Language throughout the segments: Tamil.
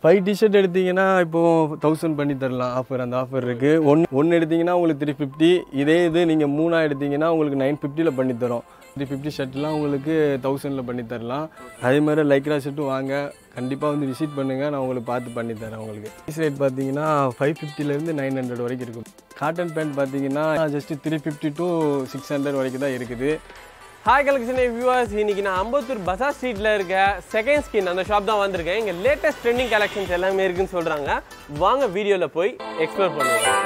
ஃபைவ் டிஷர்ட் எடுத்தீங்கன்னா இப்போ தௌசண்ட் பண்ணி தரலாம் ஆஃபர் அந்த ஆஃபர் இருக்குது ஒன் ஒன்று எடுத்தீங்கன்னா உங்களுக்கு த்ரீ ஃபிஃப்டி இதே இது நீங்கள் மூணா எடுத்தீங்கன்னா உங்களுக்கு நைன் ஃபிஃப்டியில் பண்ணி தரோம் த்ரீ ஃபிஃப்டி ஷர்ட்லாம் உங்களுக்கு தௌசண்டில் பண்ணி தரலாம் அதே மாதிரி லைக்ரா ஷர்ட்டும் வாங்க கண்டிப்பாக வந்து விசிட் பண்ணுங்கள் நான் உங்களுக்கு பார்த்து பண்ணி தரேன் உங்களுக்கு பீஸ் ரேட் பார்த்தீங்கன்னா ஃபைவ் ஃபிஃப்டிலேருந்து நைன் ஹண்ட்ரட் வரைக்கும் இருக்கும் காட்டன் பேண்ட் பார்த்தீங்கன்னா just three fifty to six hundred வரைக்கும் தான் இருக்குது ஹாய் கலெக்ஷன் வியூவர்ஸ் இன்னைக்கு நான் அம்பத்தூர் பசார் ஸ்ட்ரீட்ல இருக்க செகண்ட் ஸ்கின் அந்த ஷாப் தான் வந்திருக்கேன் இங்க லேட்டஸ்ட் ட்ரெண்டிங் கலெக்ஷன்ஸ் எல்லாமே இருக்குன்னு சொல்றாங்க வாங்க வீடியோல போய் எக்ஸ்ப்ளோர் பண்ணுவோம்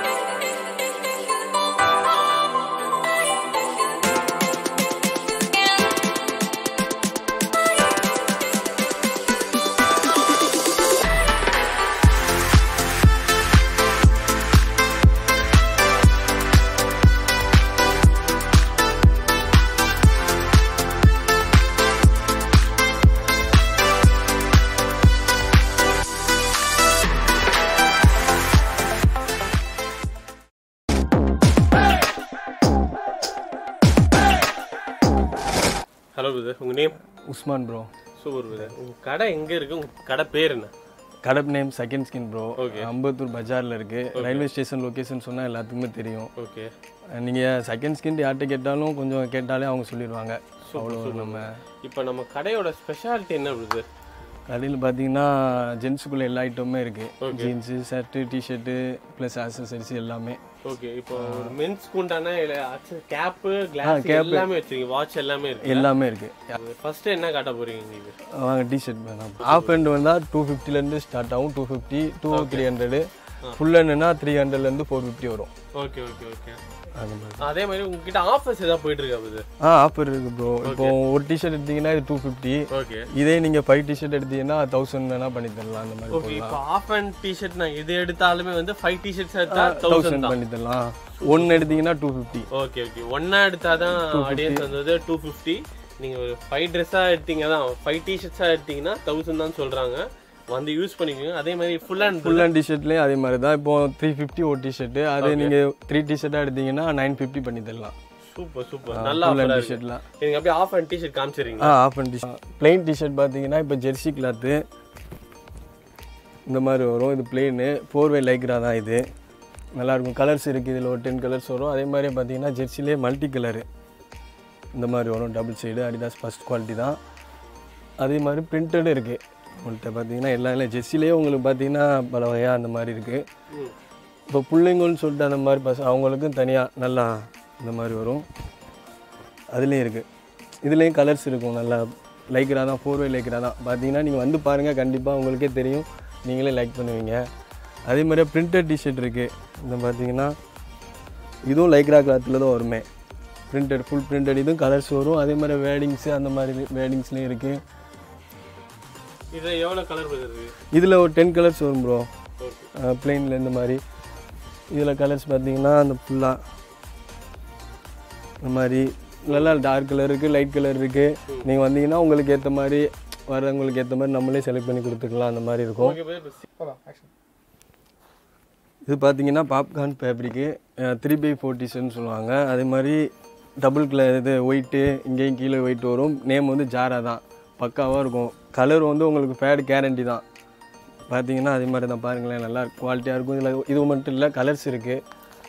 ஹலோ பிரதர் உங்க name Usman bro super brother உங்க கடை எங்க இருக்கு உங்க கடை பேர் என்ன கடை name second skin bro Okay. Ambattur பஜாரில் இருக்குது ரயில்வே ஸ்டேஷன் லொக்கேஷன் சொன்னால் எல்லாத்துக்குமே தெரியும் ஓகே நீங்கள் செகண்ட் ஸ்கின் யார்கிட்ட கேட்டாலும் கொஞ்சம் கேட்டாலே அவங்க சொல்லிடுவாங்க அவ்வளோ நம்ம இப்போ நம்ம கடையோட ஸ்பெஷாலிட்டி என்ன பிரதர் கடையில் பார்த்தீங்கன்னா ஜென்ஸுக்குள்ள எல்லா ஐட்டமுமே இருக்குது jeans shirt T-shirt plus accessories எல்லாமே ஓகே இப்போ ஒரு மென்ஸ்க்கு உண்டான கேப்பு கிளாஸ் எல்லாமே வச்சிருக்கீங்க வாட்ச் எல்லாமே இருக்கு எல்லாமே இருக்குது ஃபர்ஸ்ட் என்ன காட்ட போறீங்க நீங்க வாங்க டிஷர்ட் வேணாம் ஆஃப் ஹேண்ட் வந்தால் டூ ஃபிஃப்டிலேருந்து ஸ்டார்ட் ஆகும் two fifty two three hundred full ஹேண்டுனா த்ரீ ஹண்ட்ரட்லேருந்து ஃபோர் ஃபிஃப்டி வரும் ஓகே ஓகே ஓகே அந்த மாதிரி அதே மாதிரி உங்ககிட்ட ஆஃபர்ஸ் ஏதாவது போயிட்டு இருக்கா இது ஆ ஆஃபர் இருக்குது ப்ரோ இப்போ ஒரு டிஷர்ட் எடுத்தீங்கன்னா இது டூ ஃபிஃப்டி ஓகே இதே நீங்கள் ஃபைவ் டிஷர்ட் எடுத்தீங்கன்னா தௌசண்ட் வேணால் பண்ணி தரலாம் அந்த மாதிரி ஓகே இப்போ ஆஃப் அண்ட் டிஷர்ட் நான் எது எடுத்தாலுமே வந்து ஃபைவ் டிஷர்ட்ஸ் எடுத்தா தௌசண்ட் தௌசண்ட் பண்ணி தரலாம் ஒன்று எடுத்தீங்கன்னா டூ ஃபிஃப்டி ஓகே ஓகே ஒன்னா எடுத்தாதான் ஆடியன்ஸ் வந்தது டூ ஃபிஃப்டி நீங்க ஒரு ஃபைவ் ட்ரெஸ்ஸாக எடுத்தீங்க தான் ஃபைவ் டிஷர்ட்ஸாக எடுத்தீங்கன்னா தௌசண்ட் தான் சொல்றாங்க வந்து யூஸ் பண்ணிக்கோங்க அதே மாதிரி ஃபுல் அண்ட் ஃபுல் அண்ட் டிஷர்ட்லேயும் அதே மாதிரி தான் இப்போ த்ரீ ஃபிஃப்டி ஒரு டிஷர்ட்டு அதே நீங்கள் த்ரீ டிஷர்ட்டாக எடுத்தீங்கன்னா நைன் ஃபிஃப்டி பண்ணி தரலாம் சூப்பர் சூப்பர் நல்லா ஃபுல் அண்ட் ஆஃபராக இருக்கு டிஷர்ட்லாம் நீங்க அப்படியே ஆஃப் அண்ட் டிஷர்ட் காமிச்சிடுறீங்க ஆ half and T-shirt plain T-shirt பார்த்தீங்கன்னா இப்போ ஜெர்சி கிளாத்து இந்த மாதிரி வரும் இது பிளெயின் ஃபோர் வே லைக்ரா தான் இது நல்லாயிருக்கும் கலர்ஸ் இருக்குது இதில் ஒரு டென் கலர்ஸ் வரும் அதே மாதிரி பார்த்தீங்கன்னா ஜெர்சிலே மல்டி கலரு இந்த மாதிரி வரும் double side Adidas first quality தான் அதே மாதிரி பிரிண்டடும் இருக்குது உங்கள்கிட்ட பார்த்தீங்கன்னா எல்லா இல்லை ஜெர்சிலே உங்களுக்கு பார்த்தீங்கன்னா பல வகையாக அந்த மாதிரி இருக்குது ம். இப்போ பிள்ளைங்கன்னு சொல்லிட்டு அந்த மாதிரி பச அவங்களுக்கும் தனியாக நல்லா இந்த மாதிரி வரும் அதுலேயும் இருக்குது இதுலேயும் கலர்ஸ் இருக்கும் நல்லா லைக்ரா தான் ஃபோர் வே லைக்ரா தான் பார்த்தீங்கன்னா நீங்கள் வந்து பாருங்கள் கண்டிப்பாக உங்களுக்கே தெரியும் நீங்களே லைக் பண்ணுவீங்க அதே மாதிரியே பிரிண்டட் டிஷர்ட் இருக்குது இந்த பார்த்தீங்கன்னா இதுவும் லைக்ரா கிளாத்தில் தான் வருமே பிரிண்டட் ஃபுல் பிரிண்டட் இதுவும் கலர்ஸ் வரும் அதே மாதிரி வேடிங்ஸு அந்த மாதிரி வேடிங்ஸ்லேயும் இருக்குது இது எவ்வளவு கலர் வருது இதில் ஒரு டென் கலர்ஸ் வரும் ப்ரோ ஓகே பிளெயினில் இந்த மாதிரி இதில் கலர்ஸ் பார்த்தீங்கன்னா அந்த ஃபுல்லாக இந்த மாதிரி நல்லா டார்க் கலர் இருக்குது லைட் கலர் இருக்குது நீங்கள் வந்தீங்கன்னா உங்களுக்கு ஏற்ற மாதிரி வரவங்களுக்கு ஏற்ற மாதிரி நம்மளே செலக்ட் பண்ணி கொடுத்துக்கலாம் அந்த மாதிரி இருக்கும் ஓகே இது பார்த்தீங்கன்னா பாப்கார்ன் ஃபேப்ரிக்கு த்ரீ பை ஃபோர்ட்டிஸ்ன்னு சொல்லுவாங்க அதே மாதிரி டபுள் கலர் இது ஒயிட்டு இங்கேயும் கீழே ஒயிட் வரும் நேம் வந்து ஜாரா தான் பக்காவாக இருக்கும் கலர் வந்து உங்களுக்கு ஃபேட் கேரண்டி தான் பார்த்தீங்கன்னா அதே மாதிரி தான் பாருங்களேன் நல்லா குவாலிட்டியாக இருக்கும் இதில் இது மட்டும் இல்லை கலர்ஸ் இருக்குது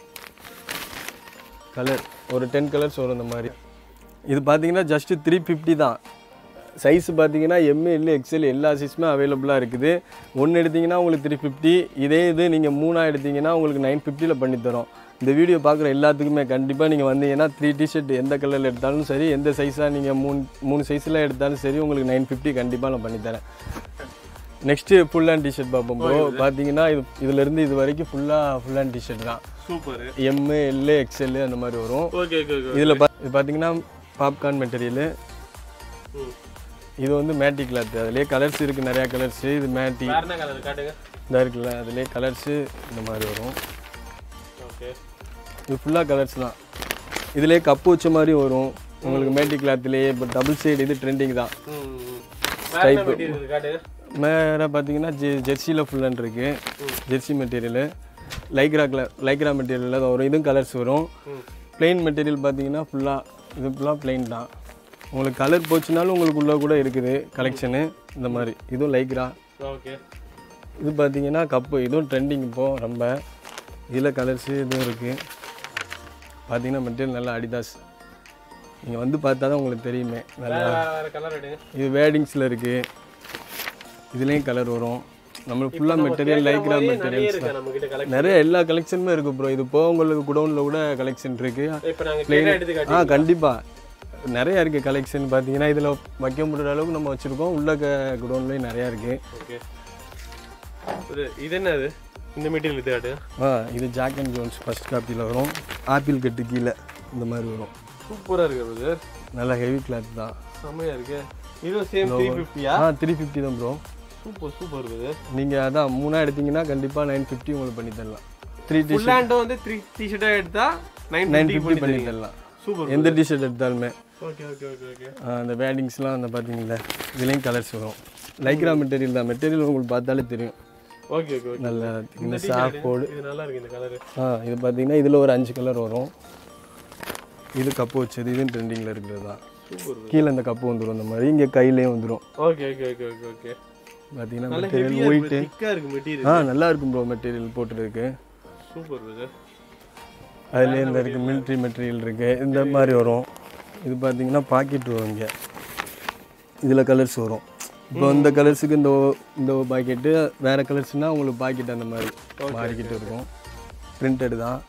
கலர் ஒரு டென் கலர்ஸ் வரும் இந்த மாதிரி இது பார்த்தீங்கன்னா ஜஸ்ட்டு த்ரீ ஃபிஃப்டி தான் சைஸ் பார்த்தீங்கன்னா எம்ஏ எக்ஸ்எல் எல்லா சைஸுமே அவைலபிளாக இருக்குது ஒன்று எடுத்தீங்கன்னா உங்களுக்கு த்ரீ ஃபிஃப்டி இதே இது நீங்கள் மூணா எடுத்தீங்கன்னா உங்களுக்கு நைன் ஃபிஃப்டியில் பண்ணி தரோம் இந்த வீடியோ பார்க்குற எல்லாத்துக்குமே கண்டிப்பாக நீங்கள் வந்தீங்கன்னா த்ரீ டிஷர்ட் எந்த கலரில் எடுத்தாலும் சரி எந்த சைஸாக நீங்கள் மூணு மூணு சைஸில் எடுத்தாலும் சரி உங்களுக்கு நைன் ஃபிஃப்டி கண்டிப்பாக நான் பண்ணித்தரேன் நெக்ஸ்ட்டு ஃபுல் ஹேண்ட் டிஷர்ட் பார்ப்போம் ப்ரோ பார்த்தீங்கன்னா இது இதுலேருந்து இது வரைக்கும் ஃபுல்லாக ஃபுல் ஹேண்ட் டிஷர்ட் தான் சூப்பர் எம்மு எல்லு எக்ஸ்எல் அந்த மாதிரி வரும் ஓகே ஓகே ஓகே இதில் பா இது பார்த்தீங்கன்னா பாப்கார்ன் மெட்டீரியலு ம் இது வந்து மேட்டி கிளாத் அதுலேயே கலர்ஸ் இருக்குது நிறையா கலர்ஸு இது மேட்டி வேற என்ன கலர் காட்டுங்க இந்த இருக்குல்ல அதுலேயே கலர்ஸு இந்த மாதிரி வரும் ஓகே இது ஃபுல்லாக கலர்ஸ் தான் இதுலேயே கப்பு வச்ச மாதிரி வரும் உங்களுக்கு மேட்டி கிளாத்லேயே இப்போ டபுள் சைடு இது ட்ரெண்டிங் தான் ம் ம். வேற என்ன மெட்டீரியல் காட்டுங்க மேலே பார்த்தீங்கன்னா ஜெ ஜெர்சியில் ஃபுல்லான் இருக்குது jersey material Lycra colour Lycra மெட்டீரியலில் தான் வரும் இதுவும் கலர்ஸ் வரும் ம் பிளெயின் மெட்டீரியல் பார்த்தீங்கன்னா ஃபுல்லாக இது ஃபுல்லாக பிளெயின் தான் உங்களுக்கு கலர் போச்சுனாலும் உங்களுக்கு உள்ள கூட இருக்குது கலெக்ஷனு இந்த மாதிரி இதுவும் லைக்ரா ஓகே இது பார்த்தீங்கன்னா கப்பு இதுவும் ட்ரெண்டிங் இப்போ ரொம்ப இதில் கலர்ஸு இதுவும் இருக்குது பார்த்தீங்கன்னா மெட்டீரியல் நல்லா அடிதாஸ் நீங்கள் வந்து பார்த்தா தான் உங்களுக்கு தெரியுமே நல்லா வேற வேற கலர் எடுங்க இது வேடிங்ஸில் இருக்குது இதுலேயும் கலர் வரும் நம்மளுக்கு ஃபுல்லாக மெட்டீரியல் லைக்ரா நிறைய மெட்டீரியல்ஸ் இருக்கு நம்ம கிட்ட கலெக்ஷன் நிறைய எல்லா கலெக்ஷனுமே இருக்குது ப்ரோ இது போக உங்களுக்கு குடோனில் கூட கலெக்ஷன் இருக்குது இப்போ நாங்க கேட்டா எடுத்து காட்டி ஆ கண்டிப்பாக நிறைய இருக்குது கலெக்ஷன் பார்த்தீங்கன்னா இதில் வைக்க முடியாத அளவுக்கு நம்ம வச்சுருக்கோம் உள்ள க குடோன்லேயும் நிறையா இருக்குது ஓகே இது இது என்னது இந்த மெட்டீரியல் இது காட்டு ஆ இது ஜாக் அண்ட் ஜோன்ஸ் ஃபர்ஸ்ட் காப்பியில் வரும் ஆப்பிள் கட்டு கீழே இந்த மாதிரி வரும் சூப்பரா இருக்கு பிரதர் நல்லா ஹெவி கிளாத் தான் செமையா இருக்கு இதுவும் சேம் த்ரீ ஃபிஃப்டியா ஆ த்ரீ ஃபிஃப்டி தான் ப்ரோ சூப்பர் சூப்பர் பிரதர் நீங்கள் அதான் மூணா எடுத்தீங்கன்னா கண்டிப்பாக நைன் ஃபிஃப்டி உங்களுக்கு பண்ணி தரலாம் த்ரீ டி ஃபுல் ஹேண்டும் வந்து த்ரீ டிஷர்ட்டா எடுத்தா நைன் நைன் ஃபிஃப்டி ஃபிஃப்டி பண்ணி பண்ணி தரலாம் சூப்பர் எந்த டிஷர்ட் எடுத்தாலுமே ஓகே ஓகே ஓகே ஓகே ஆ, அந்த வேடிங்ஸ்லாம் அந்த பார்த்தீங்களா இதுலேயும் கலர்ஸ் வரும் லைக்ரா மெட்டீரியல் தான் மெட்டீரியல் உங்களுக்கு பார்த்தாலே தெரியும் ஓகே ஓகே ஓகே நல்ல இந்த இந்த சாஃப்ட் போர்டு இது நல்லா இருக்கு இந்த கலர் ஆ இது பார்த்தீங்கன்னா இதில் ஒரு அஞ்சு கலர் வரும் இது கப்பு வச்சது இதுவும் ட்ரெண்டிங்கில் இருக்கிறது தான் சூப்பர் கீழே இந்த கப்பு வந்துடும் இந்த மாதிரி இங்கே கையிலேயும் வந்துடும் okay okay okay okay okay பார்த்தீங்கன்னா நல்ல மெட்டீரியல் ஹெவியா ஒயிட்டு இருக்கு திக்கா இருக்கு மெட்டீரியல் ஆ நல்லா இருக்கும் ப்ரோ மெட்டீரியல் போட்டுருக்கு சூப்பர் பிரதர் அதுலேயே இந்த இருக்குது மிலிட்ரி மெட்டீரியல் இருக்குது இந்த மாதிரி வரும் இது பார்த்தீங்கன்னா பாக்கெட் வரும் இங்கே இதில் கலர்ஸ் வரும் இப்போ இந்த கலர்ஸுக்கு இந்த ஓ- இந்த பாக்கெட்டு வேறு கலர்ஸ்னால் உங்களுக்கு பாக்கெட் அந்த மாதிரி மாறிக்கிட்டு இருக்கும் பிரிண்டட் தான்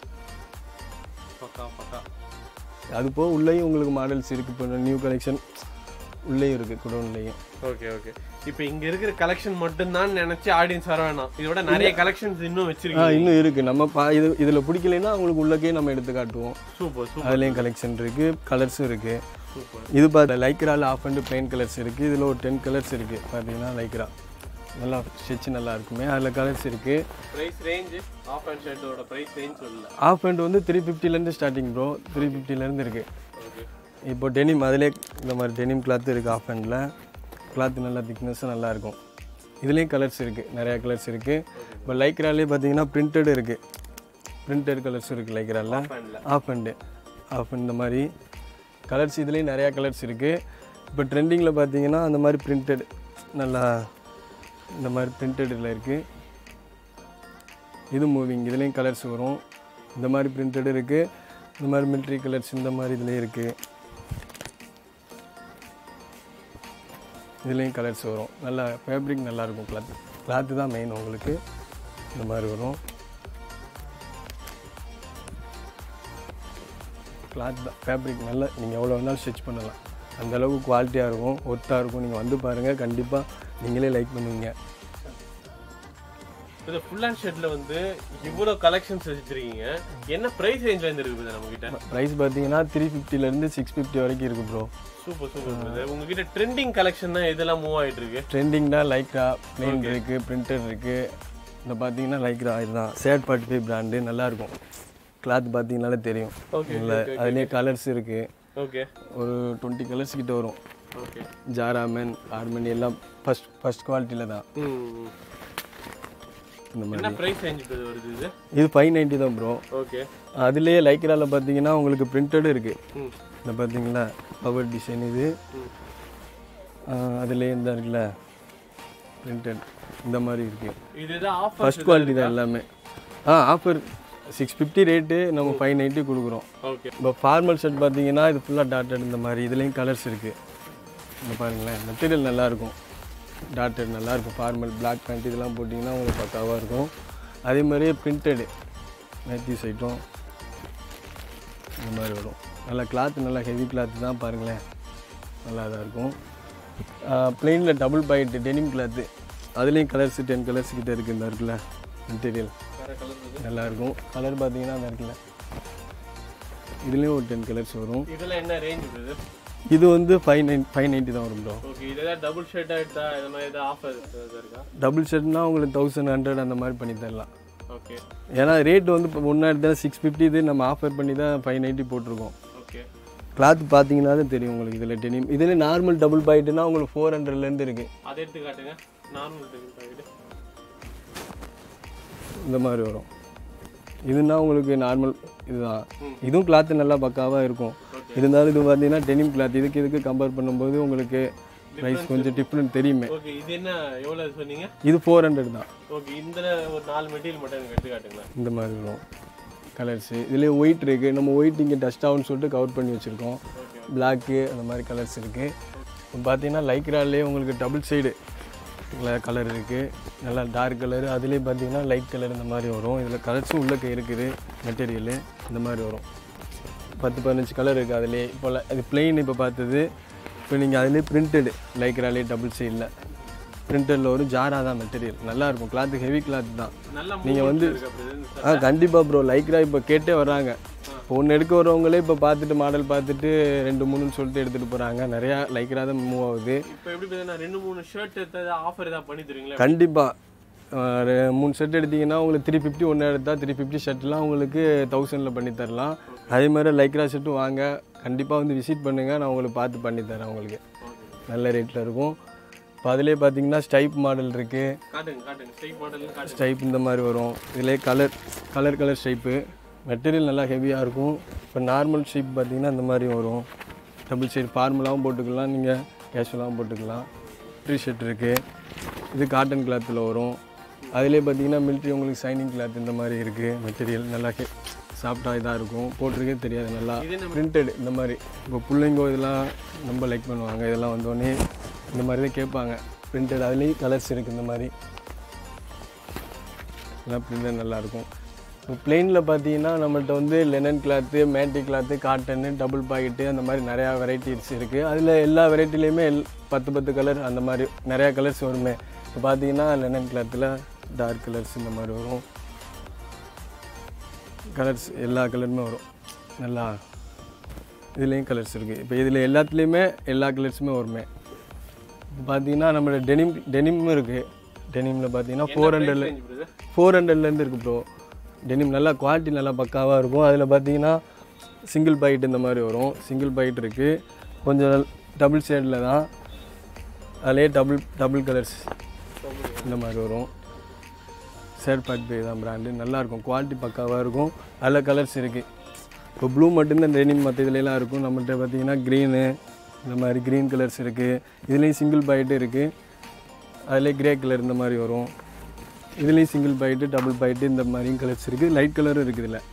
பக்கா பக்கா அது போக உள்ளேயும் உங்களுக்கு மாடல்ஸ் இருக்குது இப்போ நியூ கலெக்ஷன் உள்ளேயும் இருக்குது குடோன்லேயும் ஓகே ஓகே இப்போ இங்க இருக்கிற கலெக்ஷன் மட்டும்தான் நினைச்சு ஆடியன்ஸ் வர வேணாம் இதோட நிறைய கலெக்ஷன்ஸ் இன்னும் ஆ வச்சிருக்கீங்க இன்னும் இருக்குது நம்ம பா இது இதில் பிடிக்கலைன்னா உங்களுக்கு உள்ளக்கே நம்ம எடுத்து காட்டுவோம் சூப்பர் சூப்பர் அதுலேயும் கலெக்ஷன் இருக்குது கலர்ஸும் இருக்குது சூப்பர் இது பார்த்து லைக்ரால ஆஃப் அண்ட் பிளைன் கலர்ஸ் இருக்குது இதில் ஒரு டென் கலர்ஸ் இருக்குது பார்த்தீங்கன்னா லைக்ரா நல்லா ஸ்டிச் நல்லா இருக்குமே அதில் கலர்ஸ் இருக்குது பிரைஸ் ரேஞ்ச் ஆஃப் அண்ட் ஷர்ட்டோட பிரைஸ் ரேஞ்ச் சொல்லல ஆஃப் அண்ட் வந்து த்ரீ ஃபிஃப்டிலேருந்து ஸ்டார்டிங் ப்ரோ த்ரீ ஃபிஃப்டிலேருந்து இருக்குது ஓகே இப்போ டெனிம் அதிலே இந்த மாதிரி டெனிம் கிளாத் இருக்குது ஆஃப் அண்டில் கிளாத் நல்லா திக்னஸும் நல்லா இருக்கும் இதுலேயும் கலர்ஸ் இருக்குது நிறையா கலர்ஸ் இருக்குது இப்போ லைக்ராலே பார்த்தீங்கன்னா பிரிண்டட் இருக்குது பிரிண்டட் கலர்ஸ் இருக்குது லைக்ரால ஃபேன்ல ஆஃப் அண்டு ஆஃப் இந்த மாதிரி கலர்ஸ் இதுலேயும் நிறையா கலர்ஸ் இருக்குது இப்போ ட்ரெண்டிங்கில் பார்த்தீங்கன்னா அந்த மாதிரி பிரிண்டட் நல்லா இந்த மாதிரி பிரிண்டடில் இருக்குது இது மூவிங் இதுலேயும் கலர்ஸ் வரும் இந்த மாதிரி பிரிண்டட் இருக்குது இந்த மாதிரி மிலிட்ரி கலர்ஸ் இந்த மாதிரி இதுலேயும் இருக்குது இதுலேயும் கலர்ஸ் வரும் நல்லா ஃபேப்ரிக் நல்லாயிருக்கும் கிளாத் கிளாத்து தான் மெயின் உங்களுக்கு இந்த மாதிரி வரும் கிளாத் தான் ஃபேப்ரிக் நல்லா நீங்கள் எவ்வளோ வேணாலும் ஸ்டிச் பண்ணலாம் அந்த அளவுக்கு குவாலிட்டியாக இருக்கும் ஒர்த்தாக இருக்கும் நீங்கள் வந்து பாருங்கள் கண்டிப்பாக நீங்களே லைக் பண்ணுவீங்க இது ஃபுல் அண்ட் ஷர்ட்ல வந்து இவ்வளோ கலெக்ஷன்ஸ் வச்சிருக்கீங்க என்ன பிரைஸ் ரேஞ்ச்ல இருந்து இருக்குது நம்ம கிட்ட ப்ரைஸ் பார்த்தீங்கன்னா த்ரீ ஃபிஃப்டிலேருந்து சிக்ஸ் ஃபிஃப்டி வரைக்கும் இருக்குது ப்ரோ சூப்பர் சூப்பர் பிரதர் உங்ககிட்ட ட்ரெண்டிங் கலெக்ஷன் தான் இதெல்லாம் மூவ் ஆயிட்டு இருக்கு ட்ரெண்டிங்னா லைக்ரா பிளெயின் இருக்குது பிரிண்டட் இருக்குது இந்த பார்த்தீங்கன்னா லைக்ரா இதுதான் சேட் ஃபார்ட்டி ஃபைவ் பிராண்டு நல்லாயிருக்கும் கிளாத் பார்த்தீங்கனாலே தெரியும் ஓகே இல்லை அதுலேயே கலர்ஸ் இருக்குது ஓகே ஒரு டுவெண்ட்டி கலர்ஸ் கிட்ட வரும் ஓகே ஜாராமன் ஆர்மன் எல்லாம் ஃபஸ்ட் ஃபஸ்ட் குவாலிட்டியில் தான் ம் இந்த மாதிரி என்ன பிரைஸ் ரேஞ்ச் வருது இது இது ஃபைவ் நைன்ட்டி தான் ப்ரோ ஓகே அதுலேயே லைக்ரால பார்த்தீங்கன்னா உங்களுக்கு பிரிண்டடும் இருக்குது ம் இந்த பார்த்தீங்களா பவர் டிசைன் இது ம் அதுலேயே இந்த இருக்குல்ல பிரிண்டட் இந்த மாதிரி இருக்குது இதுதான் ஆஃபர் ஃபர்ஸ்ட் குவாலிட்டி தான் எல்லாமே ஆ ஆஃபர் சிக்ஸ் ஃபிஃப்டி ரேட்டு நம்ம ஃபைவ் நைன்ட்டி கொடுக்குறோம் ஓகே இப்போ ஃபார்மல் ஷர்ட் பார்த்தீங்கன்னா இது ஃபுல்லாக டாட்டட் இந்த மாதிரி இதுலேயும் கலர்ஸ் இருக்குது இந்த பாருங்களேன் மெட்டீரியல் நல்லாயிருக்கும் டாட்டட் நல்லாயிருக்கும் ஃபார்மல் பிளாக் பேண்ட் இதெல்லாம் போட்டிங்கன்னா உங்களுக்கு பக்காவாக இருக்கும் அதே மாதிரியே பிரிண்டடு நைட்டிஸ் ஐட்டம் இந்த மாதிரி வரும் நல்லா கிளாத் நல்லா ஹெவி கிளாத் தான் பாருங்களேன் நல்லா தான் இருக்கும் பிளெயினில் டபுள் பாக்கெட்டு டெனிம் கிளாத்து அதுலேயும் கலர்ஸ் டென் கலர்ஸ் கிட்ட இருக்குது இந்த இருக்குல்ல மெட்டீரியல் வேற கலர் வருது நல்லா இருக்கும் கலர் பார்த்தீங்கன்னா அந்த இருக்குல்ல இதுலேயும் ஒரு டென் கலர்ஸ் வரும் இதெல்லாம் என்ன ரேஞ்ச் வருது இது வந்து ஃபைவ் நைன் ஃபைவ் நைன்ட்டி தான் வரும் ப்ரோ ஓகே இதெல்லாம் டபுள் ஷர்ட் எடுத்தா இந்த மாதிரி ஏதாவது ஆஃபர் இருக்கா டபுள் ஷர்ட்னா உங்களுக்கு தௌசண்ட் ஹண்ட்ரட் அந்த மாதிரி பண்ணி தரலாம் ஓகே ஏன்னா ரேட் வந்து இப்போ ஒன்றா எடுத்தால் சிக்ஸ் ஃபிஃப்டி இது நம்ம ஆஃபர் பண்ணி தான் ஃபைவ் நைன்ட்டி போட்டிருக்கோம் ஓகே கிளாத் பார்த்தீங்கன்னா தான் தெரியும் உங்களுக்கு இதில் டெனிம் இதில் நார்மல் டபுள் பாக்கெட்டுனா உங்களுக்கு ஃபோர் ஹண்ட்ரட்லேருந்து இருக்குது அதை எடுத்து காட்டுங்க நார்மல் பாக்கெட் இந்த மாதிரி வரும் இதுனா உங்களுக்கு நார்மல் இதுதான் இதுவும் கிளாத்து நல்லா பக்காவாக இருக்கும் இருந்தாலும் இது பார்த்தீங்கன்னா டெனிம் கிளாத் இதுக்கு இதுக்கு கம்பேர் பண்ணும்போது உங்களுக்கு ப்ரைஸ் கொஞ்சம் டிஃப்ரெண்ட் தெரியுமே ஓகே இது என்ன எவ்வளவு சொன்னீங்க இது ஃபோர் ஹண்ட்ரட் தான் ஓகே இந்த ஒரு நாலு மெட்டீரியல் மட்டும் எனக்கு எடுத்து காட்டுங்களேன் இந்த மாதிரி வரும் கலர்ஸு இதுலேயே ஒயிட் இருக்குது நம்ம ஒயிட் இங்கே டஸ்ட் ஆகும்னு சொல்லிட்டு கவர் பண்ணி வச்சுருக்கோம் பிளாக்கு அந்த மாதிரி கலர்ஸ் இருக்குது இப்போ பார்த்தீங்கன்னா லைக்ராலே உங்களுக்கு டபுள் சைடு கலர் இருக்குது நல்லா டார்க் கலர் அதுலேயே பார்த்தீங்கன்னா லைட் கலர் இந்த மாதிரி வரும் இதில் கலர்ஸும் உள்ளக்க இருக்குது மெட்டீரியலு இந்த மாதிரி வரும் பத்து பதினஞ்சு கலர் இருக்குது அதிலே இப்போ ல- அது பிளெயின் இப்போ பார்த்தது இப்போ நீங்கள் அதிலே பிரிண்டடு லைக்ராலே டபுள் சைடில் பிரிண்டடில் வரும் ஜாரா தான் மெட்டீரியல் நல்லாயிருக்கும் கிளாத்து ஹெவி கிளாத் தான் நல்லா நீங்கள் வந்து இருக்கு அப்படி இது. ஆ கண்டிப்பாக ப்ரோ லைக்ரா இப்போ கேட்டே வராங்க இப்போ ஒன்று எடுக்க வரவங்களே இப்போ பார்த்துட்டு மாடல் பார்த்துட்டு ரெண்டு மூணுன்னு சொல்லிட்டு எடுத்துகிட்டு போகிறாங்க நிறையா லைக்ரா தான் மூவ் ஆகுது இப்போ எப்படி பார்த்தீங்கன்னா ரெண்டு மூணு ஷர்ட் எடுத்தது ஆஃபர் ஏதாவது பண்ணி தருவீங்களா கண்டிப்பாக மூணு செட் எடுத்தீங்கன்னா உங்களுக்கு த்ரீ ஃபிஃப்டி ஒன்று எடுத்தால் த்ரீ ஃபிஃப்டி ஷர்ட்லாம் உங்களுக்கு தௌசண்டில் பண்ணி தரலாம் அதே மாதிரி லைக்ரா ஷர்ட்டும் வாங்க கண்டிப்பாக வந்து விசிட் பண்ணுங்கள் நான் உங்களுக்கு பார்த்து பண்ணி தரேன் உங்களுக்கு நல்ல ரேட்டில் இருக்கும் இப்போ அதிலே பார்த்தீங்கன்னா ஸ்டைப் மாடல் இருக்குது காட்டுங்க காட்டுங்க ஸ்டைப் மாடல் காட்டுங்க ஸ்டைப் இந்த மாதிரி வரும் இதிலே colour colour colour stripe material நல்லா ஹெவியாக இருக்கும் இப்போ நார்மல் ஷேப் பார்த்தீங்கன்னா இந்த மாதிரி வரும் டபுள் சைடு ஃபார்மலாகவும் போட்டுக்கலாம் நீங்கள் கேஷுவலாகவும் போட்டுக்கலாம் ட்ரீ ஷர்ட் இருக்குது இது காட்டன் கிளாத்தில் வரும் அதிலே பார்த்தீங்கன்னா மிலிட்ரி உங்களுக்கு சைனிங் கிளாத் இந்த மாதிரி இருக்குது மெட்டீரியல் நல்லா ஹெ சாஃப்டாக இதாக இருக்கும் போட்டிருக்கே தெரியாது நல்லா பிரிண்டட் இந்த மாதிரி இப்போ பிள்ளைங்க இதெல்லாம் ரொம்ப லைக் பண்ணுவாங்க இதெல்லாம் வந்தோடனே இந்த மாதிரி தான் கேட்பாங்க பிரிண்டட் அதுலேயும் கலர்ஸ் இருக்குது இந்த மாதிரி எல்லாம் பிரிண்டட் நல்லாயிருக்கும் இப்போ பிளெயினில் பார்த்தீங்கன்னா நம்மள்ட்ட வந்து linen cloth matty cloth cotton double pocket அந்த மாதிரி நிறையா வெரைட்டிஸ் இருக்குது அதில் எல்லா வெரைட்டிலையுமே எல் பத்து பத்து கலர் அந்த மாதிரி நிறையா கலர்ஸ் வருமே இப்போ பார்த்தீங்கன்னா லெனன் கிளாத்தில் டார்க் கலர்ஸ் இந்த மாதிரி வரும் கலர்ஸ் எல்லா கலருமே வரும் நல்லா இதுலேயும் கலர்ஸ் இருக்குது இப்போ இதில் எல்லாத்துலேயுமே எல்லா கலர்ஸுமே வருமே இப்போ பார்த்தீங்கன்னா நம்மளோட டெனிம் டெனிமும் இருக்குது டெனிமில் பார்த்தீங்கன்னா ஃபோர் ஹண்ட்ரட்ல ஃபோர் ஹண்ட்ரட்லேருந்து இருக்குது ப்ரோ டெனிம் நல்லா குவாலிட்டி நல்லா பக்காவாக இருக்கும் அதில் பார்த்தீங்கன்னா சிங்கிள் பைட் இந்த மாதிரி வரும் சிங்கிள் பைட் இருக்குது கொஞ்சம் டபுள் ஷேடில் தான் அதிலே டபுள் டபுள் கலர்ஸ் இந்த மாதிரி வரும் ஷேட் பேக் பே தான் பிராண்டு நல்லாயிருக்கும் குவாலிட்டி பக்காவாக இருக்கும் அதில் கலர்ஸ் இருக்குது இப்போ ப்ளூ மட்டும்தான் டெனிம் மற்ற இதுலலாம் இருக்கும் நம்மகிட்ட பார்த்தீங்கன்னா க்ரீனு இந்த மாதிரி க்ரீன் கலர்ஸ் இருக்குது இதுலேயும் சிங்கிள் பைட்டு இருக்குது அதிலே கிரே கலர் இந்த மாதிரி வரும் இதுலேயும் சிங்கிள் பைட்டு டபுள் பைட்டு இந்த மாதிரியும் கலர்ஸ் இருக்குது லைட் கலரும் இருக்குது இதில்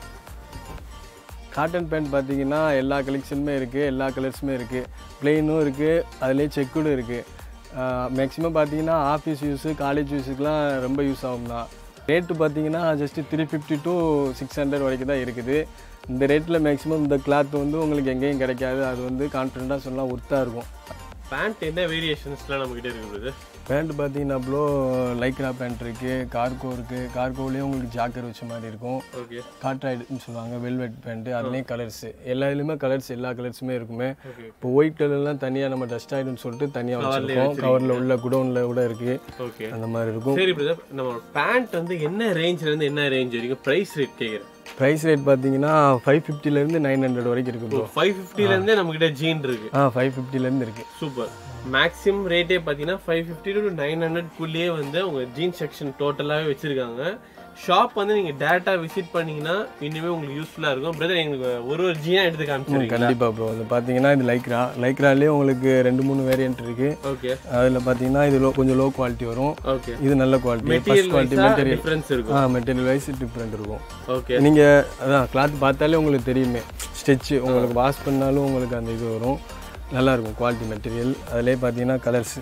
காட்டன் பேண்ட் பார்த்தீங்கன்னா எல்லா கலெக்ஷனுமே இருக்குது எல்லா கலர்ஸுமே இருக்குது ப்ளெயினும் இருக்குது அதிலே செக்குடும் இருக்குது மேக்ஸிமம் பார்த்தீங்கன்னா ஆஃபீஸ் யூஸு காலேஜ் யூஸுக்கெலாம் ரொம்ப யூஸ் ஆகும் தான் ரேட்டு பார்த்தீங்கன்னா just three fifty to six hundred வரைக்கும் தான் இருக்குது இந்த ரேட்டில் மேக்ஸிமம் இந்த கிளாத் வந்து உங்களுக்கு எங்கேயும் கிடைக்காது அது வந்து கான்ஃபிடண்ட்டாக சொல்லலாம் ஒர்த்தாக இருக்கும் பேண்ட் என்ன வேரியேஷன்ஸ்லாம் நம்ம கிட்ட இருக்குது பேண்ட் பார்த்தீங்கன்னா ப்ளோ லைக்ரா பேண்ட் இருக்குது கார்கோ இருக்குது கார்கோலேயே உங்களுக்கு ஜாக்கர் வச்ச மாதிரி இருக்கும் ஓகே காட்ராய்டுன்னு சொல்லுவாங்க வெல்வெட் பேண்ட்டு அதுலேயும் கலர்ஸ் எல்லா இதுலேயுமே கலர்ஸ் எல்லா கலர்ஸுமே இருக்குமே ஓகே இப்போ ஒயிட் கலர்லாம் தனியாக நம்ம டஸ்ட் ஆகிடும்னு சொல்லிட்டு தனியாக வச்சுருக்கோம் கவரில் உள்ள குடோனில் கூட இருக்குது ஓகே அந்த மாதிரி இருக்கும் சரி பிரதர் நம்ம பேண்ட் வந்து என்ன ரேஞ்ச்ல இருந்து என்ன ரேஞ்ச் வரைக்கும் பிரைஸ் ரேட் கேக்குறேன் ப்ரைஸ் ரேட் பார்த்தீங்கன்னா ஃபைவ் ஃபிஃப்டிலேருந்து நைன் ஹண்ட்ரட் வரைக்கும் இருக்குது ப்ரோ ஃபைவ் ஃபிஃப்டில இருந்தே நம்ம கிட்ட ஜீன் இருக்கு ஆ ஃபைவ் ஃபிஃப்டிலேருந்து இருக்குது சூப்பர் மேக்ஸிமம் ரேட்டே பார்த்தீங்கன்னா ஃபைவ் ஃபிஃப்டி டு நைன் ஹண்ட்ரட்குள்ளேயே வந்து உங்க ஜீன் செக்ஷன் டோட்டலாகவே வச்சிருக்காங்க ஷாப் வந்து நீங்க டேரக்டா விசிட் பண்ணீங்கன்னா இனிமே உங்களுக்கு யூஸ்ஃபுல்லா இருக்கும் பிரதர் எங்களுக்கு ஒரு ஒரு ஜீனா எடுத்து காமிச்சிருக்கீங்க கண்டிப்பாக ப்ரோ இது பார்த்தீங்கன்னா இது லைக்ரா லைக்ராலேயே உங்களுக்கு ரெண்டு மூணு வேரியன்ட் இருக்குது ஓகே அதில் பார்த்தீங்கன்னா இது லோ கொஞ்சம் லோ குவாலிட்டி வரும் ஓகே இது நல்ல quality first quality material material difference இருக்கும் ஆ மெட்டீரியல் வைஸ் டிஃப்ரெண்ட் இருக்கும் ஓகே நீங்கள் அதான் கிளாத் பார்த்தாலே உங்களுக்கு தெரியுமே ஸ்டிச்சு உங்களுக்கு வாஷ் பண்ணாலும் உங்களுக்கு அந்த இது வரும் நல்லாயிருக்கும் குவாலிட்டி மெட்டீரியல் அதிலே பார்த்தீங்கன்னா கலர்ஸ்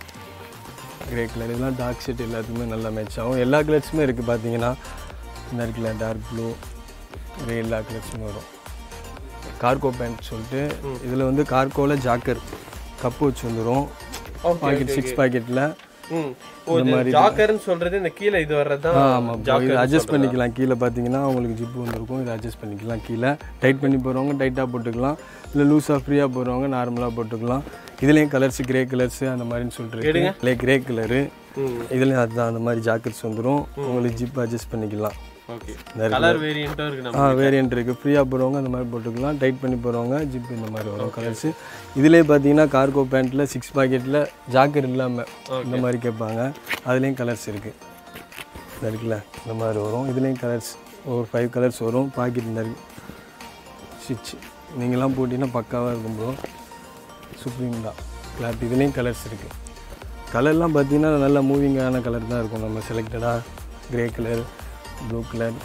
கிரே கலர் இதெல்லாம் டார்க் ஷர்ட் எல்லாத்துக்குமே நல்லா மேட்ச் ஆகும் எல்லா கலர்ஸுமே இருக்குது பார்த்தீங்கன்னா இந்த இருக்குல்ல டார்க் ப்ளூ கிரே எல்லா கலர்ஸுமே வரும் கார்கோ பேண்ட் சொல்லிட்டு இதில் வந்து கார்கோவில் ஜாக்கர் கப்பு வச்சு வந்துடும் Okay, பாக்கெட் சிக்ஸ் பாக்கெட்டில் ம் ஓ ஜாக்கர்னு சொல்றது இந்த கீழே இது வர்றதுதான் ஆமாம் இது அட்ஜஸ்ட் பண்ணிக்கலாம் கீழே பார்த்தீங்கன்னா உங்களுக்கு ஜிப்பு வந்திருக்கும் இதை அட்ஜஸ்ட் பண்ணிக்கலாம் கீழே டைட் பண்ணி போகிறவங்க டைட்டாக போட்டுக்கலாம் இல்லை லூஸாக ஃப்ரீயாக போகிறவங்க நார்மலாக போட்டுக்கலாம் இதுலேயும் கலர்ஸ் கிரே கலர்ஸ் அந்த மாதிரின்னு சொல்லிட்டு இல்லை கிரே கலரு ம் இதுலேயும் அதுதான் அந்த மாதிரி ஜாக்கெட்ஸ் வந்துடும் உங்களுக்கு ஜிப் அட்ஜஸ்ட் பண்ணிக்கலாம் ஓகே நிறைய கலர் வேரியண்ட்டும் இருக்கு நம்ம ஆ வேரியன்ட் இருக்குது ஃப்ரீயாக போகிறவங்க அந்த மாதிரி போட்டுக்கலாம் டைட் பண்ணி போகிறவங்க ஜிப் இந்த மாதிரி வரும் கலர்ஸ் இதுலேயே பார்த்தீங்கன்னா கார்கோ பேண்ட்டில் சிக்ஸ் பாக்கெட்டில் ஜாக்கெட் இல்லாமல் இந்த மாதிரி கேட்பாங்க அதுலேயும் கலர்ஸ் இருக்குது இந்த இருக்குல்ல இந்த மாதிரி வரும் இதுலேயும் கலர்ஸ் ஒரு ஃபைவ் கலர்ஸ் வரும் பாக்கெட் இந்த இருக்கு ஸ்டிச் நீங்களாம் போட்டிங்கன்னா பக்காவாக இருக்கும் ப்ரோ சுப்ரீம் தான் கிளாத் இதுலேயும் கலர்ஸ் இருக்குது கலர்லாம் பார்த்தீங்கன்னா நல்லா மூவிங்கான கலர் தான் இருக்கும் நம்ம செலக்டடாக grey colour blue colour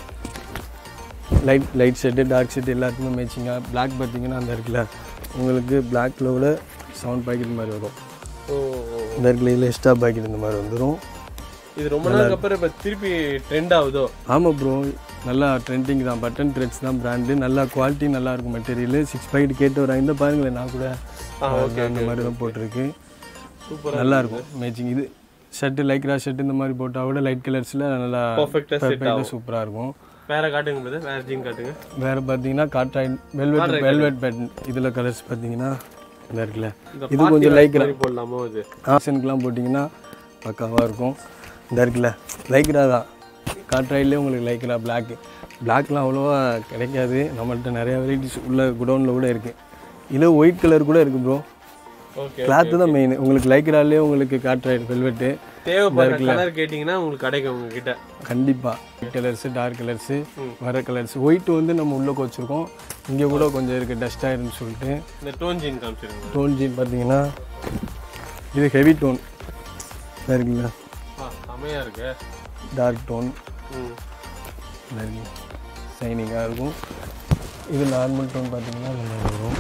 light light shirt dark shirt எல்லாத்துக்குமே மேட்சிங்காக பிளாக் பார்த்தீங்கன்னா அந்த இருக்குல்ல உங்களுக்கு பிளாக் கலரில் செவன் பாக்கெட் மாதிரி வரும் ஓ இந்த இருக்குல்ல இதில் எக்ஸ்ட்ரா பாக்கெட் இந்த மாதிரி வந்துடும் இது ரொம்ப நாளுக்கு அப்புறம் இப்போ திருப்பி ட்ரெண்ட் ஆகுதோ ஆமாம் ப்ரோ நல்லா ட்ரெண்டிங் தான் பட்டன் த்ரெட்ஸ் தான் பிராண்டு நல்லா குவாலிட்டி நல்லா இருக்கும் மெட்டீரியல் சிக்ஸ் பாக்கெட் கேட்டு வராங்க இந்த பாருங்களேன் நான் கூட அந்த மாதிரி தான் போட்டிருக்கு சூப்பராக நல்லா இருக்கும் மேட்சிங் இது ஷர்ட்டு லைக்ரா ஷர்ட் இந்த மாதிரி போட்டால் கூட லைட் கலர்ஸில் நல்லா பர்ஃபெக்டாக செட் பெர்ஃபெக்டாக சூப்பராக இருக்கும் வேற காட்டுங்க பிரதர் வேற ஜீன் காட்டுங்க வேறு பார்த்தீங்கன்னா காட்ராய்ட் வெல்வெட் வெல்வெட் பேட் இதில் கலர்ஸ் பார்த்தீங்கன்னா இந்த இருக்குல்ல இந்த இது கொஞ்சம் லைக்ரா மாதிரி போடலாமோ இது ஆசனுக்குலாம் போட்டிங்கன்னா பக்காவாக இருக்கும் இந்த இருக்குல்ல லைக்ரா தான் காட்ராயிலே உங்களுக்கு லைக்ரா பிளாக்கு பிளாக்லாம் அவ்வளோவா கிடைக்காது நம்மள்ட்ட நிறையா வெரைட்டிஸ் உள்ள குடோனில் கூட இருக்குது இதில் ஒயிட் கலர் கூட இருக்குது ப்ரோ ஓகே கிளாத்து தான் மெயின் உங்களுக்கு லைக்ராலே உங்களுக்கு காட்ராய்டு வெல்வெட்டு தேவைப்படுற கலர் கேட்டிங்கன்னா உங்களுக்கு கிடைக்கும் உங்ககிட்ட கண்டிப்பாக கலர்ஸு டார்க் கலர்ஸு வர கலர்ஸ் ஒயிட் வந்து நம்ம உள்ளே வச்சுருக்கோம் இங்கே கூட கொஞ்சம் இருக்குது டஸ்ட் ஆயிருன்னு சொல்லிட்டு இந்த டோன் ஜீன் காமிச்சிருங்க டோன் ஜீன் பார்த்தீங்கன்னா இது ஹெவி டோன் இருக்குல்ல ஆ செமையா இருக்கு டார்க் டோன் ம் இருக்கு ஷைனிங்காக இருக்கும் இது நார்மல் டோன் பார்த்தீங்கன்னா இந்த மாதிரி வரும்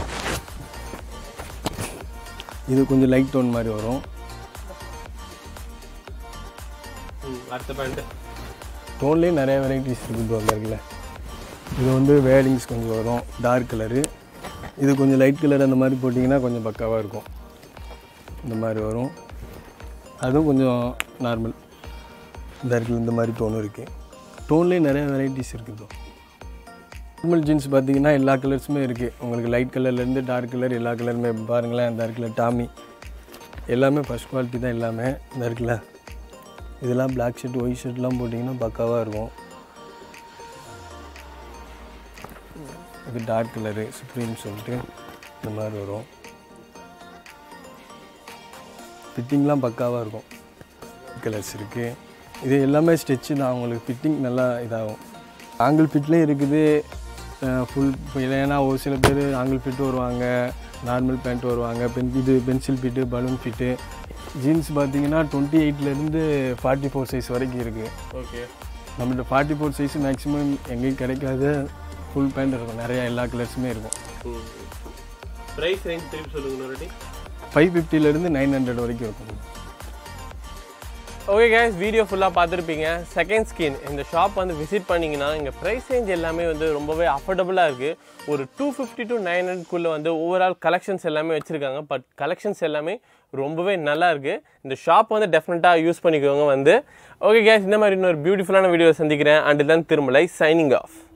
இது கொஞ்சம் லைட் டோன் மாதிரி வரும் ம் அடுத்த பேண்ட்டு டோன்லேயே நிறைய வெரைட்டிஸ் இருக்குது அந்த இருக்குல்ல இது வந்து வேடிங்ஸ் கொஞ்சம் வரும் டார்க் கலரு இது கொஞ்சம் லைட் கலர் அந்த மாதிரி போட்டிங்கன்னா கொஞ்சம் பக்காவாக இருக்கும் இந்த மாதிரி வரும் அதுவும் கொஞ்சம் நார்மல் இந்த இருக்குல்ல இந்த மாதிரி டோனும் இருக்குது டோன்லேயே நிறைய வெரைட்டிஸ் இருக்குது ப்ரோ நார்மல் ஜீன்ஸ் பார்த்தீங்கன்னா எல்லா கலர்ஸுமே இருக்குது உங்களுக்கு லைட் கலர்லேருந்து டார்க் கலர் எல்லா கலருமே பாருங்களேன் இந்த இருக்குல்ல டாமி எல்லாமே ஃபஸ்ட் குவாலிட்டி தான் எல்லாமே இந்த இருக்குல்ல இதெல்லாம் பிளாக் ஷர்ட் ஒயிட் ஷர்ட்லாம் போட்டிங்கன்னா பக்காவாக இருக்கும் இது டார்க் கலரு சுப்ரீம் சொல்லிட்டு இந்த மாதிரி வரும் ஃபிட்டிங்லாம் பக்காவாக இருக்கும் கலர்ஸ் இருக்குது இது எல்லாமே ஸ்டிச்சு தான் உங்களுக்கு ஃபிட்டிங் நல்லா இதாகும் ஆங்கிள் ஃபிட்லேயும் இருக்குது ஃபுல் ஏன்னா ஒரு சில பேர் ஆங்கிள் ஃபிட் வருவாங்க நார்மல் பேண்ட் வருவாங்க பென் இது pencil fit balloon fit jeans பார்த்தீங்கன்னா டுவெண்ட்டி எயிட்லேருந்து ஃபார்ட்டி ஃபோர் சைஸ் வரைக்கும் இருக்குது ஓகே நம்மள்ட்ட ஃபார்ட்டி ஃபோர் சைஸ் மேக்ஸிமம் எங்கேயும் கிடைக்காத ஃபுல் பேண்ட் இருக்கும் நிறையா எல்லா கலர்ஸுமே இருக்கும் ம் ப்ரைஸ் ரேஞ்ச் திருப்பி சொல்லுங்க இன்னொரு ஃபைவ் ஃபிஃப்டிலேருந்து நைன் ஹண்ட்ரட் வரைக்கும் இருக்கும் ஓகே கேஸ் வீடியோ ஃபுல்லாக பார்த்துருப்பீங்க செகண்ட் ஸ்கின் இந்த ஷாப் வந்து விசிட் பண்ணிங்கன்னா இங்கே ப்ரைஸ் ரேஞ்ச் எல்லாமே வந்து ரொம்பவே அஃபோர்டபுளாக இருக்குது ஒரு டூ ஃபிஃப்டி டு நைன் ஹண்ட்ரட்குள்ளே வந்து ஓவரால் கலெக்ஷன்ஸ் எல்லாமே வச்சுருக்காங்க பட் கலெக்ஷன்ஸ் எல்லாமே ரொம்பவே நல்லா இருக்குது இந்த ஷாப் வந்து டெஃபினட்டாக யூஸ் பண்ணிக்கோங்க வந்து ஓகே கேஸ் இந்த மாதிரி இன்னொரு பியூட்டிஃபுல்லான வீடியோ சந்திக்கிறேன் அண்ட் தான் திருமலை சைனிங் ஆஃப்